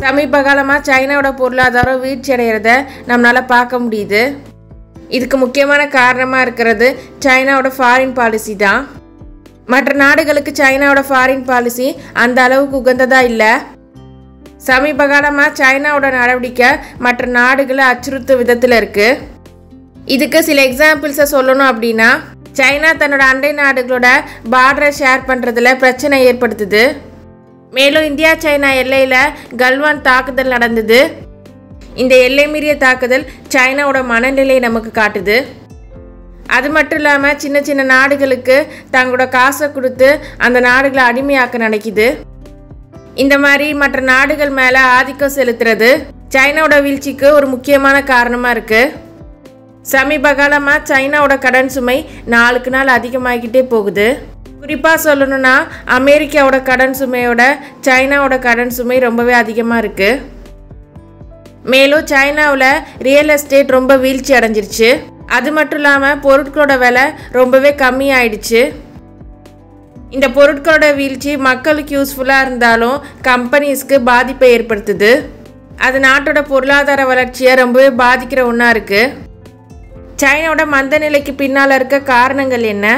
சமீப காலமாக சைனாவோட பொருளாதாரம் வீழ்ச்சி அடைகிறத நம்மளால் பார்க்க முடியுது இதுக்கு முக்கியமான காரணமாக இருக்கிறது சைனாவோட ஃபாரின் பாலிசி தான் மற்ற நாடுகளுக்கு சைனாவோட ஃபாரின் பாலிசி அந்த அளவுக்கு உகந்ததாக இல்லை சமீப காலமாக சைனாவோட நடவடிக்கை மற்ற நாடுகளை அச்சுறுத்தும் விதத்தில் இருக்குது இதுக்கு சில எக்ஸாம்பிள்ஸை சொல்லணும் அப்படின்னா சைனா தன்னோட அண்டை நாடுகளோட பார்டரை ஷேர் பண்ணுறதுல பிரச்சனை ஏற்படுத்துது மேலும் இந்தியா சைனா எல்லையில் கல்வான் தாக்குதல் நடந்தது இந்த எல்லை மீறிய தாக்குதல் சைனாவோட மனநிலையை நமக்கு காட்டுது அது மட்டும் இல்லாமல் சின்ன சின்ன நாடுகளுக்கு தங்களோட காசை கொடுத்து அந்த நாடுகளை அடிமையாக்க நினைக்குது இந்த மாதிரி மற்ற நாடுகள் மேலே ஆதிக்கம் செலுத்துறது சைனாவோட வீழ்ச்சிக்கு ஒரு முக்கியமான காரணமாக இருக்குது சமீப காலமாக சைனாவோட கடன் சுமை நாளுக்கு நாள் அதிகமாகிக்கிட்டே போகுது குறிப்பாக சொல்லணும்னா அமெரிக்காவோட கடன் சுமையோட சைனாவோட கடன் சுமை ரொம்பவே அதிகமாக இருக்குது மேலும் சைனாவில் ரியல் எஸ்டேட் ரொம்ப வீழ்ச்சி அடைஞ்சிருச்சு அது மட்டும் இல்லாமல் பொருட்களோட விலை ரொம்பவே கம்மியாயிடுச்சு இந்த பொருட்களோட வீழ்ச்சி மக்களுக்கு யூஸ்ஃபுல்லாக இருந்தாலும் கம்பெனிஸ்க்கு பாதிப்பை ஏற்படுத்துது அது நாட்டோட பொருளாதார வளர்ச்சியை ரொம்பவே பாதிக்கிற ஒன்றா இருக்குது சைனாவோட மந்த நிலைக்கு பின்னால் இருக்க காரணங்கள் என்ன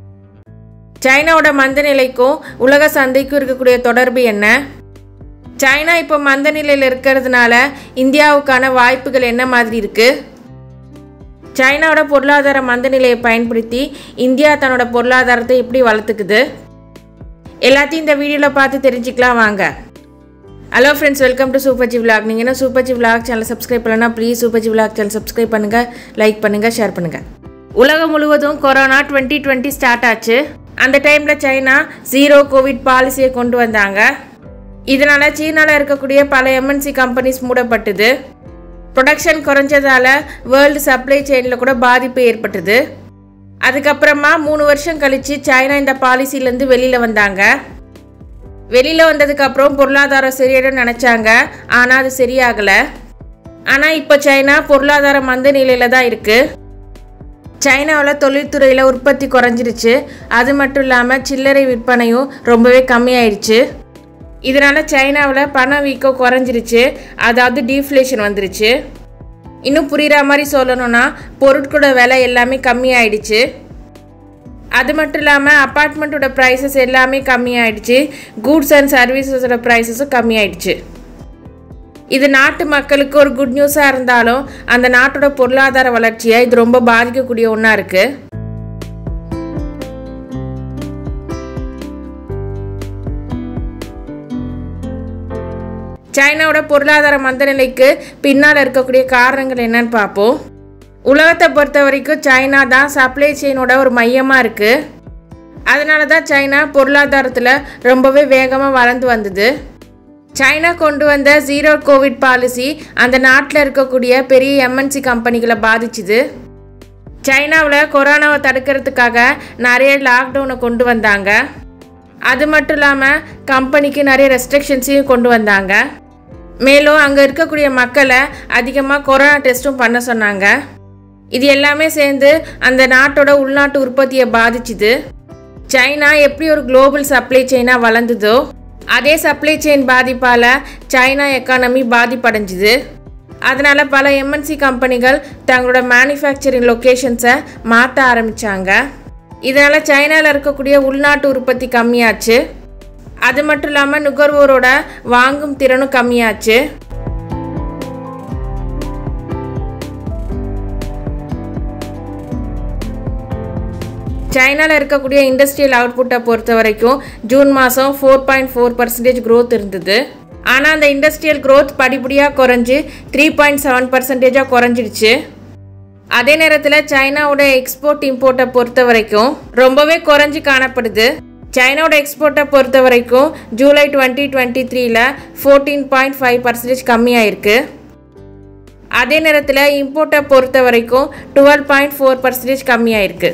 சைனாவோட மந்த நிலைக்கும் உலக சந்தைக்கும் இருக்கக்கூடிய தொடர்பு என்ன சைனா இப்போ மந்த நிலையில் இருக்கிறதுனால இந்தியாவுக்கான வாய்ப்புகள் என்ன மாதிரி இருக்குது சைனாவோட பொருளாதார மந்த நிலையை பயன்படுத்தி இந்தியா தன்னோட பொருளாதாரத்தை எப்படி வளர்த்துக்குது எல்லாத்தையும் இந்த வீடியோவில் பார்த்து தெரிஞ்சுக்கலாம் வாங்க hello friends welcome to Superji vlog நீங்கள் என்ன சூப்பர்ஜி விலாக் சேனல் சப்ஸ்கிரைப் பண்ணலன்னா please Superji vlog channel subscribe பண்ணுங்கள் லைக் பண்ணுங்கள் ஷேர் பண்ணுங்கள் உலகம் முழுவதும் கொரோனா டுவெண்ட்டி டுவெண்ட்டி ஸ்டார்ட் ஆச்சு அந்த டைமில் சைனா ஜீரோ கோவிட் பாலிசியை கொண்டு வந்தாங்க இதனால் சீனாவில் இருக்கக்கூடிய பல எம்என்சி கம்பெனிஸ் மூடப்பட்டது ப்ரொடக்ஷன் குறைஞ்சதால வேர்ல்டு சப்ளை செயினில் கூட பாதிப்பு ஏற்பட்டது அதுக்கப்புறமா மூணு வருஷம் கழித்து சைனா இந்த பாலிசிலேருந்து வெளியில் வந்தாங்க வெளியில் வந்ததுக்கப்புறம் பொருளாதாரம் சரியாயிடும் நினச்சாங்க ஆனால் அது சரியாகலை ஆனால் இப்போ சைனா பொருளாதார மந்த நிலையில் தான் இருக்குது சைனாவில் தொழில்துறையில் உற்பத்தி குறைஞ்சிருச்சு அது மட்டும் இல்லாமல் சில்லறை விற்பனையும் ரொம்பவே கம்மியாயிடுச்சு இதனால் சைனாவில் பணவீக்கம் குறைஞ்சிருச்சு அதாவது டீஃப்ளேஷன் வந்துருச்சு இன்னும் புரிகிற மாதிரி சொல்லணும்னா பொருட்களோட விலை எல்லாமே கம்மியாயிடுச்சு அது மட்டும் இல்லாமல் அப்பார்ட்மெண்ட்டோட ப்ரைஸஸ் எல்லாமே கம்மியாயிடுச்சு கூட்ஸ் அண்ட் சர்வீசஸோட ப்ரைஸஸும் கம்மியாயிடுச்சு இது நாட்டு மக்களுக்கு ஒரு குட் நியூஸாக இருந்தாலும் அந்த நாட்டோட பொருளாதார வளர்ச்சியை இது ரொம்ப பாதிக்கக்கூடிய ஒன்றா இருக்குது சைனாவோட பொருளாதார மந்த நிலைக்கு பின்னால் இருக்கக்கூடிய காரணங்கள் என்னன்னு பார்ப்போம் உலகத்தை பொறுத்த வரைக்கும் சைனா தான் சப்ளை செயினோட ஒரு மையமாக இருக்குது அதனால தான் சைனா பொருளாதாரத்தில் ரொம்பவே வேகமாக வளர்ந்து வந்தது சைனா கொண்டு வந்த ஜீரோ கோவிட் பாலிசி அந்த நாட்டில் இருக்கக்கூடிய பெரிய எம்என்சி கம்பெனிகளை பாதிச்சுது சைனாவில் கொரோனாவை தடுக்கிறதுக்காக நிறைய லாக்டவுனை கொண்டு வந்தாங்க அது மட்டும் இல்லாமல் கம்பெனிக்கு நிறைய ரெஸ்ட்ரிக்ஷன்ஸையும் கொண்டு வந்தாங்க மேலும் அங்கே இருக்கக்கூடிய மக்களை அதிகமாக கொரோனா டெஸ்ட்டும் பண்ண சொன்னாங்க இது எல்லாமே சேர்ந்து அந்த நாட்டோட உள்நாட்டு உற்பத்தியை பாதிச்சுது சைனா எப்படி ஒரு குளோபல் சப்ளை செயினாக வளர்ந்ததோ அதே சப்ளை செயின் பாதிப்பால் சைனா எக்கானமி பாதிப்படைஞ்சுது அதனால் பல எம்என்சி கம்பெனிகள் தங்களோட மேனுஃபேக்சரிங் லொக்கேஷன்ஸை மாற்ற ஆரம்பித்தாங்க இதனால் சைனாவில் இருக்கக்கூடிய உள்நாட்டு உற்பத்தி கம்மியாச்சு அது மட்டும் இல்லாமல் நுகர்வோரோட வாங்கும் திறனும் கம்மியாச்சு சைனாவில் இருக்கக்கூடிய இண்டஸ்ட்ரியல் அவுட்புட்டை பொறுத்த வரைக்கும் ஜூன் மாதம் four point four percentage growth இருந்தது ஆனால் அந்த இண்டஸ்ட்ரியல் க்ரோத் படிப்படியாக குறைஞ்சி த்ரீ பாயிண்ட் செவன் பர்சன்டேஜாக குறைஞ்சிடுச்சு அதே நேரத்தில் சைனாவோட எக்ஸ்போர்ட் இம்போர்ட்டை பொறுத்த வரைக்கும் ரொம்பவே குறைஞ்சி காணப்படுது சைனாவோட எக்ஸ்போர்ட்டை பொறுத்த வரைக்கும் ஜூலை டுவெண்ட்டி டுவெண்ட்டி த்ரீல ஃபோர்டீன் பாயிண்ட் ஃபைவ் பர்சன்டேஜ் கம்மியாயிருக்கு அதே நேரத்தில் இம்போர்ட்டை பொறுத்த வரைக்கும் டுவெல் பாயிண்ட் ஃபோர் பர்சன்டேஜ் கம்மியாயிருக்கு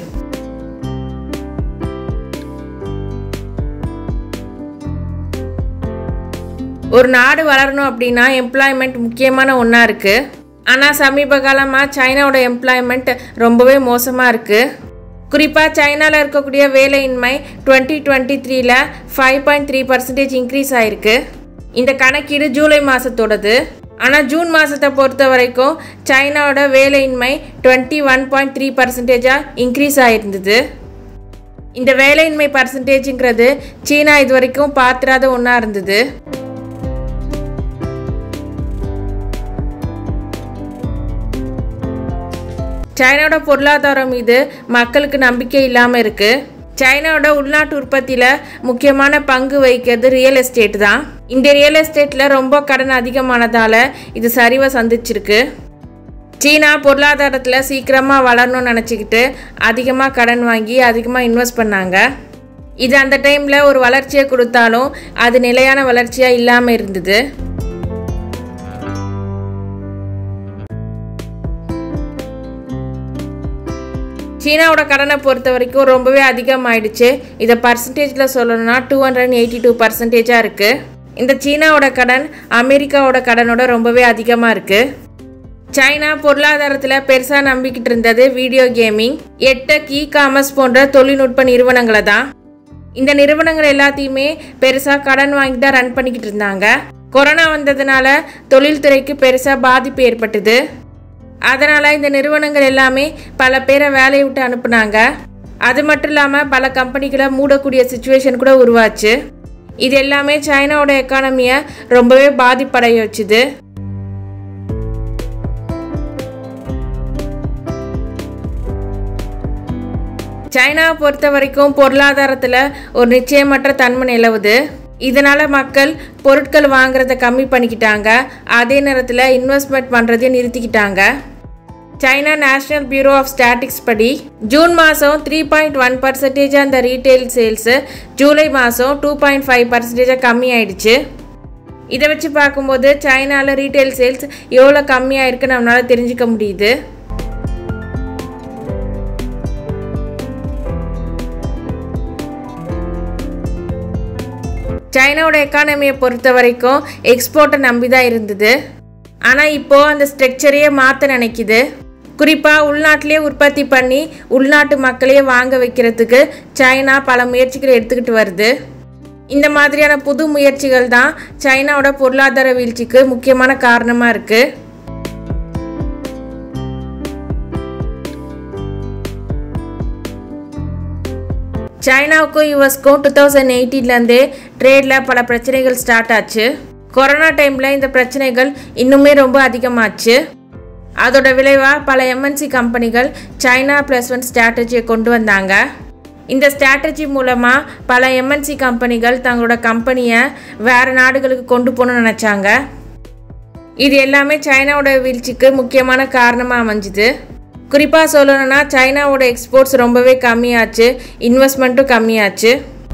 ஒரு நாடு வளரணும் அப்படின்னா எம்ப்ளாய்மெண்ட் முக்கியமான ஒன்றா இருக்குது ஆனால் சமீப காலமாக சைனாவோட எம்ப்ளாய்மெண்ட் ரொம்பவே மோசமாக இருக்குது குறிப்பாக சைனாவில் இருக்கக்கூடிய வேலையின்மை டுவெண்ட்டி டுவெண்ட்டி த்ரீல five point three percentage increase ஆயிருக்கு இந்த கணக்கீடு ஜூலை மாதத்தோடது ஆனால் ஜூன் மாதத்தை பொறுத்த வரைக்கும் சைனாவோட வேலையின்மை டுவெண்ட்டி ஒன் பாயிண்ட் த்ரீ பர்சன்டேஜாக இன்க்ரீஸ் ஆகிருந்தது இந்த வேலையின்மை பர்சன்டேஜுங்கிறது சீனா இது வரைக்கும் பார்த்துடாத ஒன்றா இருந்தது சைனாவோட பொருளாதாரம் மீது மக்களுக்கு நம்பிக்கை இல்லாமல் இருக்குது சைனாவோட உள்நாட்டு உற்பத்தியில் முக்கியமான பங்கு வகிக்கிறது ரியல் எஸ்டேட் தான் இந்த ரியல் எஸ்டேட்டில் ரொம்ப கடன் அதிகமானதால் இது சரிவை சந்திச்சிருக்கு சீனா பொருளாதாரத்தில் சீக்கிரமாக வளரணும்னு நினச்சிக்கிட்டு அதிகமாக கடன் வாங்கி அதிகமாக இன்வெஸ்ட் பண்ணாங்க இது அந்த டைமில் ஒரு வளர்ச்சியை கொடுத்தாலும் அது நிலையான வளர்ச்சியாக இல்லாமல் இருந்தது சீனாவோட கடனை பொறுத்த வரைக்கும் ரொம்பவே அதிகமாயிடுச்சு இதை பர்சன்டேஜில் சொல்லணும்னா டூ ஹண்ட்ரட் எயிட்டி டூ பர்சன்டேஜாக இருக்குது இந்த சீனாவோட கடன் அமெரிக்காவோட கடனோட ரொம்பவே அதிகமாக இருக்குது சைனா பொருளாதாரத்தில் பெருசாக நம்பிக்கிட்டு இருந்தது video gaming edtech e commerce போன்ற தொழில்நுட்ப நிறுவனங்களை தான் இந்த நிறுவனங்கள் எல்லாத்தையுமே பெருசாக கடன் வாங்கி தான் ரன் பண்ணிக்கிட்டு இருந்தாங்க கொரோனா வந்ததுனால தொழில்துறைக்கு பெருசாக பாதிப்பு ஏற்பட்டது அதனால் இந்த நிறுவனங்கள் எல்லாமே பல பேரை வேலையை விட்டு அனுப்புனாங்க அது மட்டும் இல்லாமல் பல கம்பெனிகளை மூடக்கூடிய சுச்சுவேஷன் கூட உருவாச்சு இது எல்லாமே சைனாவோட எக்கானமியை ரொம்பவே பாதிப்படைய வச்சுது சைனாவை பொறுத்த வரைக்கும் பொருளாதாரத்தில் ஒரு நிச்சயமற்ற தன்மை நிலவுது இதனால் மக்கள் பொருட்கள் வாங்குறத கம்மி பண்ணிக்கிட்டாங்க அதே நேரத்தில் இன்வெஸ்ட்மெண்ட் பண்ணுறதையும் நிறுத்திக்கிட்டாங்க China national bureau of statistics படி ஜூன் மாதம் த்ரீ பாயிண்ட் ஒன் பர்சன்டேஜ் அந்த ரீட்டைல் சேல்ஸு ஜூலை மாதம் டூ பாயிண்ட் ஃபைவ் பர்சன்டேஜாக கம்மி ஆயிடுச்சு இதை வச்சு பார்க்கும்போது சைனாவில் ரீட்டைல் சேல்ஸ் எவ்வளோ கம்மியாக இருக்குன்னு நம்மளால் தெரிஞ்சுக்க முடியுது சைனாவோட எக்கானமியை பொறுத்த வரைக்கும் எக்ஸ்போர்ட்டை நம்பி தான் இருந்தது ஆனால் இப்போது அந்த ஸ்ட்ரக்சரையே மாற்ற நினைக்குது குறிப்பாக உள்நாட்டிலே உற்பத்தி பண்ணி உள்நாட்டு மக்களையே வாங்க வைக்கிறதுக்கு சைனா பல முயற்சிகளை எடுத்துக்கிட்டு வருது இந்த மாதிரியான புது முயற்சிகள் தான் சைனாவோட பொருளாதார வீழ்ச்சிக்கு முக்கியமான காரணமாக இருக்குது சைனாவுக்கும் யூஎஸ்க்கும் டூ தௌசண்ட் எயிட்டீன்லேருந்தே ட்ரேடில் பல பிரச்சனைகள் ஸ்டார்ட் ஆச்சு கொரோனா டைமில் இந்த பிரச்சனைகள் இன்னுமே ரொம்ப அதிகமாச்சு அதோட விளைவாக பல எம்என்சி கம்பெனிகள் சைனா ப்ளஸ் ஒன் ஸ்ட்ராட்டஜியை கொண்டு வந்தாங்க இந்த ஸ்ட்ராட்டஜி மூலமாக பல எம்என்சி கம்பெனிகள் தங்களோட கம்பெனியை வேறு நாடுகளுக்கு கொண்டு போகணும்னு நினச்சாங்க இது எல்லாமே சைனாவோட வீழ்ச்சிக்கு முக்கியமான காரணமாக அமைஞ்சுது குறிப்பாக சொல்லணும்னா சைனாவோட எக்ஸ்போர்ட்ஸ் ரொம்பவே கம்மியாச்சு இன்வெஸ்ட்மெண்ட்டும் கம்மியாச்சு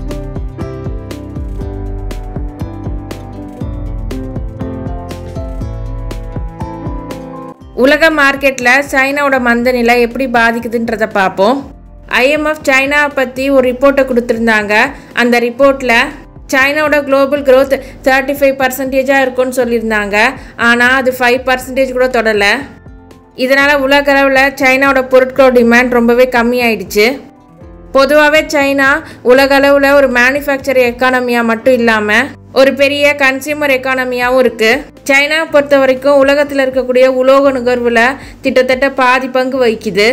உலக மார்க்கெட்டில் சைனாவோட மந்த நிலை எப்படி பாதிக்குதுன்றதை பார்ப்போம் ஐஎம்எஃப் சைனாவை பற்றி ஒரு ரிப்போர்ட்டை கொடுத்துருந்தாங்க அந்த ரிப்போர்ட்டில் சைனாவோட குளோபல் growth தேர்ட்டி ஃபைவ் பர்சன்டேஜாக இருக்கும்னு சொல்லியிருந்தாங்க ஆனால் அது ஃபைவ் பர்சன்டேஜ் கூட தொடலை இதனால் உலக அளவில் சைனாவோட பொருட்களோட டிமாண்ட் ரொம்பவே கம்மியாயிடுச்சு பொதுவாகவே சைனா உலக அளவில் ஒரு மேனுஃபேக்சர் எக்கானமியாக மட்டும் இல்லாமல் ஒரு பெரிய கன்சியூமர் எக்கானமியாகவும் இருக்குது சைனாவை பொறுத்த வரைக்கும் உலகத்தில் இருக்கக்கூடிய உலோக நுகர்வில் கிட்டத்தட்ட பாதி பங்கு வகிக்குது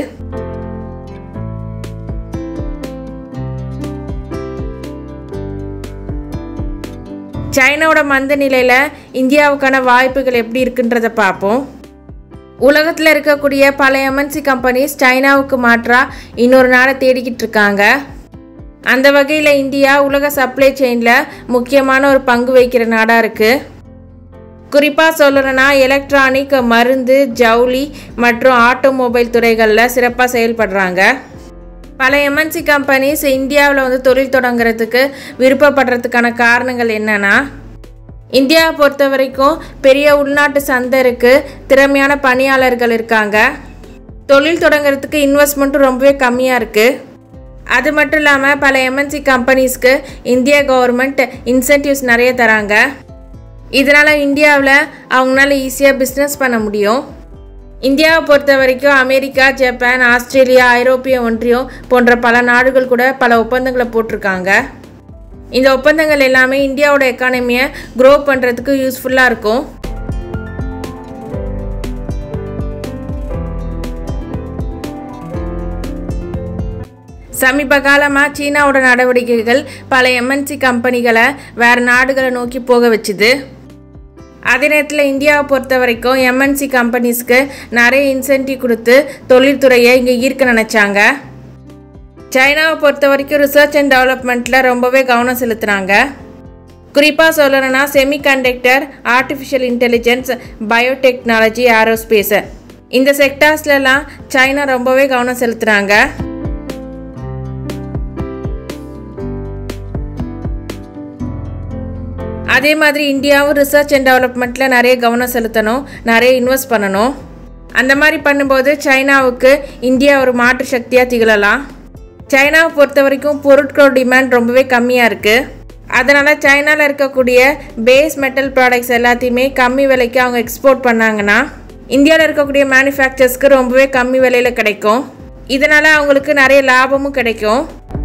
சைனாவோட மந்த நிலையில் இந்தியாவுக்கான வாய்ப்புகள் எப்படி இருக்குன்றதை பார்ப்போம் உலகத்தில் இருக்கக்கூடிய பல எம்என்சி கம்பெனிஸ் சைனாவுக்கு மாற்றா இன்னொரு நாடை தேடிக்கிட்டு இருக்காங்க அந்த வகையில் இந்தியா உலக சப்ளை செயினில் முக்கியமான ஒரு பங்கு வகிக்கிற நாடாக இருக்குது குறிப்பாக சொல்லணும்னா எலக்ட்ரானிக் மருந்து ஜவுளி மற்றும் ஆட்டோமொபைல் துறைகளில் சிறப்பாக செயல்படுறாங்க பல எம்என்சி கம்பெனிஸ் இந்தியாவில் வந்து தொழில் தொடங்குறதுக்கு விருப்பப்படுறதுக்கான காரணங்கள் என்னென்னா இந்தியாவை பொறுத்த வரைக்கும் பெரிய உள்நாட்டு சந்தை இருக்குது திறமையான பணியாளர்கள் இருக்காங்க தொழில் தொடங்குறதுக்கு இன்வெஸ்ட்மெண்ட்டும் ரொம்பவே கம்மியாக இருக்குது அது மட்டும் இல்லாமல் பல எம்என்சி கம்பெனிஸ்க்கு இந்திய கவர்மெண்ட் இன்சென்டிவ்ஸ் நிறைய தராங்க இதனால் இந்தியாவில் அவங்களால ஈஸியாக பிஸ்னஸ் பண்ண முடியும் இந்தியாவை பொறுத்த வரைக்கும் அமெரிக்கா ஜப்பான் ஆஸ்திரேலியா ஐரோப்பிய ஒன்றியம் போன்ற பல நாடுகள் கூட பல ஒப்பந்தங்களை போட்டிருக்காங்க இந்த ஒப்பந்தங்கள் எல்லாமே இந்தியாவோட எக்கானமியை க்ரோ பண்ணுறதுக்கு யூஸ்ஃபுல்லாக இருக்கும் சமீப காலமாக சீனாவோட நடவடிக்கைகள் பல எம்என்சி கம்பெனிகளை வேறு நாடுகளை நோக்கி போக வச்சுது அதே நேரத்தில் இந்தியாவை பொறுத்த வரைக்கும் எம்என்சி கம்பெனிஸ்க்கு நிறைய இன்சென்டிவ் கொடுத்து தொழில்துறையை இங்கே ஈர்க்க நினச்சாங்க சைனாவை பொறுத்த வரைக்கும் ரிசர்ச் அண்ட் டெவலப்மெண்ட்டில் ரொம்பவே கவனம் செலுத்துனாங்க குறிப்பாக சொல்லணும்னா semiconductor artificial intelligence biotechnology aerospace இந்த செக்டார்ஸ்லலாம் சைனா ரொம்பவே கவனம் செலுத்துகிறாங்க அதே மாதிரி இந்தியாவும் ரிசர்ச் அண்ட் டெவலப்மெண்ட்டில் நிறைய கவனம் செலுத்தணும் நிறைய இன்வெஸ்ட் பண்ணணும் அந்த மாதிரி பண்ணும்போது சைனாவுக்கு இந்தியா ஒரு மாற்று சக்தியாக திகழலாம் சைனாவை பொறுத்த வரைக்கும் பொருட்களோட டிமாண்ட் ரொம்பவே கம்மியாக இருக்குது அதனால் சைனாவில் இருக்கக்கூடிய பேஸ் மெட்டல் ப்ராடக்ட்ஸ் எல்லாத்தையுமே கம்மி விலைக்கு அவங்க எக்ஸ்போர்ட் பண்ணாங்கன்னா இந்தியாவில் இருக்கக்கூடிய மேனுஃபேக்சர்ஸ்க்கு ரொம்பவே கம்மி விலையில் கிடைக்கும் இதனால் அவங்களுக்கு நிறைய லாபமும் கிடைக்கும்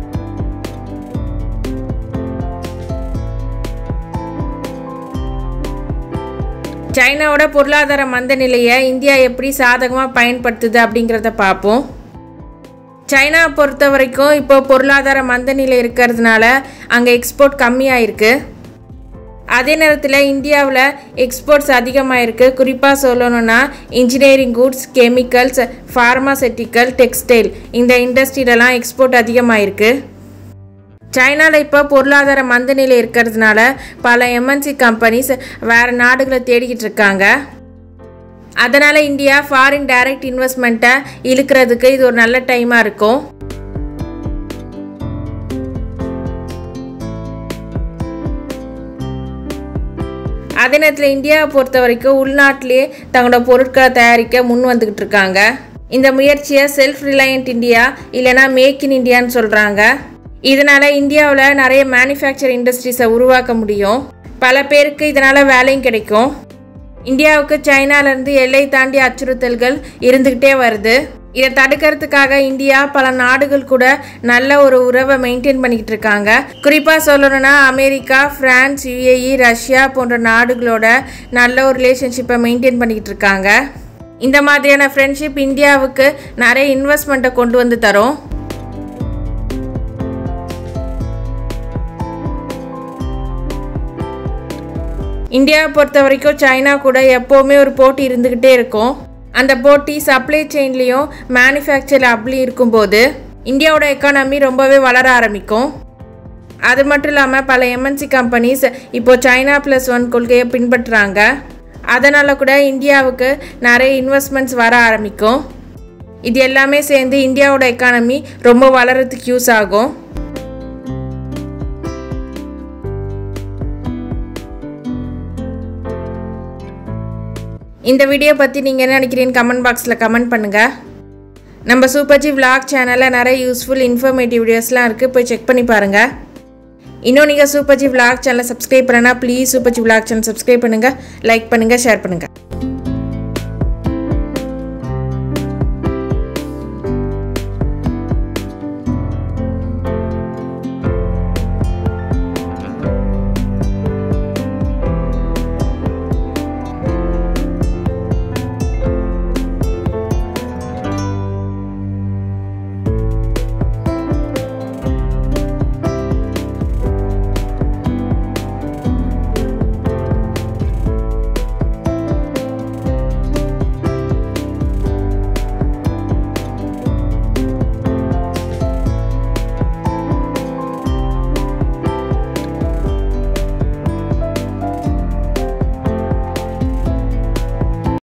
சைனாவோட பொருளாதார மந்த நிலையை இந்தியா எப்படி சாதகமாக பயன்படுத்துது அப்படிங்கிறத பார்ப்போம் சைனாவை பொறுத்த வரைக்கும் இப்போ பொருளாதார மந்த நிலை இருக்கிறதுனால அங்கே எக்ஸ்போர்ட் கம்மியாக இருக்குது அதே நேரத்தில் இந்தியாவில் எக்ஸ்போர்ட்ஸ் அதிகமாக இருக்குது குறிப்பாக சொல்லணும்னா engineering goods chemicals pharmaceutical textile இந்த இண்டஸ்ட்ரியிலலாம் எக்ஸ்போர்ட் அதிகமாக இருக்குது சைனாவில் இப்போ பொருளாதார மந்த நிலை இருக்கிறதுனால பல எம்என்சி கம்பெனிஸ் வேறு நாடுகளை தேடிக்கிட்டு இருக்காங்க அதனால் இந்தியா ஃபாரின் டைரக்ட் இன்வெஸ்ட்மெண்ட்டை இழுக்கிறதுக்கு இது ஒரு நல்ல டைமாக இருக்கும் அதே நேரத்தில் இந்தியாவை பொறுத்த வரைக்கும் உள்நாட்டிலேயே தங்களோட பொருட்களை தயாரிக்க முன் வந்துக்கிட்டு இருக்காங்க இந்த முயற்சியை செல்ஃப் ரிலையன்ட் இந்தியா இல்லைனா மேக் இன் இந்தியான்னு சொல்கிறாங்க இதனால் இந்தியாவில் நிறைய மேனுஃபேக்சர் இண்டஸ்ட்ரீஸை உருவாக்க முடியும் பல பேருக்கு இதனால் வேலையும் கிடைக்கும் இந்தியாவுக்கு சைனாலேருந்து எல்லை தாண்டி அச்சுறுத்தல்கள் இருந்துக்கிட்டே வருது இதை தடுக்கிறதுக்காக இந்தியா பல நாடுகள் கூட நல்ல ஒரு உறவை மெயின்டைன் பண்ணிக்கிட்டு இருக்காங்க குறிப்பாக சொல்லணும்னா அமெரிக்கா ஃப்ரான்ஸ் யுஏஇ ரஷ்யா போன்ற நாடுகளோட நல்ல ஒரு ரிலேஷன்ஷிப்பை மெயின்டைன் பண்ணிக்கிட்டு இருக்காங்க இந்த மாதிரியான ஃப்ரெண்ட்ஷிப் இந்தியாவுக்கு நிறைய இன்வெஸ்ட்மெண்ட்டை கொண்டு வந்து தரும் இந்தியாவை பொறுத்த வரைக்கும் சைனா கூட எப்போவுமே ஒரு போட்டி இருந்துக்கிட்டே இருக்கும் அந்த போட்டி சப்ளை செயின்லேயும் மேனுஃபேக்சர் அப்படி இருக்கும்போது இந்தியாவோட எக்கானமி ரொம்பவே வளர ஆரம்பிக்கும் அது மட்டும் இல்லாமல் பல எம்என்சி கம்பெனிஸ் இப்போ சைனா ப்ளஸ் ஒன் கொள்கையை பின்பற்றுறாங்க அதனால் கூட இந்தியாவுக்கு நிறைய இன்வெஸ்ட்மெண்ட்ஸ் வர ஆரம்பிக்கும் இது எல்லாமே சேர்ந்து இந்தியாவோட எக்கானமி ரொம்ப வளர்கிறதுக்கு யூஸ் ஆகும் இந்த வீடியோ பற்றி நீங்கள் என்ன நினைக்கிறீங்கன்னு கமெண்ட் பாக்ஸில் கமெண்ட் பண்ணுங்கள் நம்ம சூப்பர்ஜி விளாக் சேனலில் நிறைய யூஸ்ஃபுல் இன்ஃபர்மேட்டிவ் வீடியோஸ்லாம் இருக்குது போய் செக் பண்ணி பாருங்கள் இன்னும் நீங்கள் சூப்பர்ஜி விளாக் சேனலை சப்ஸ்கிரைப் பண்ணனா please Superji vlog channel subscribe பண்ணுங்கள் லைக் பண்ணுங்கள் ஷேர் பண்ணுங்கள்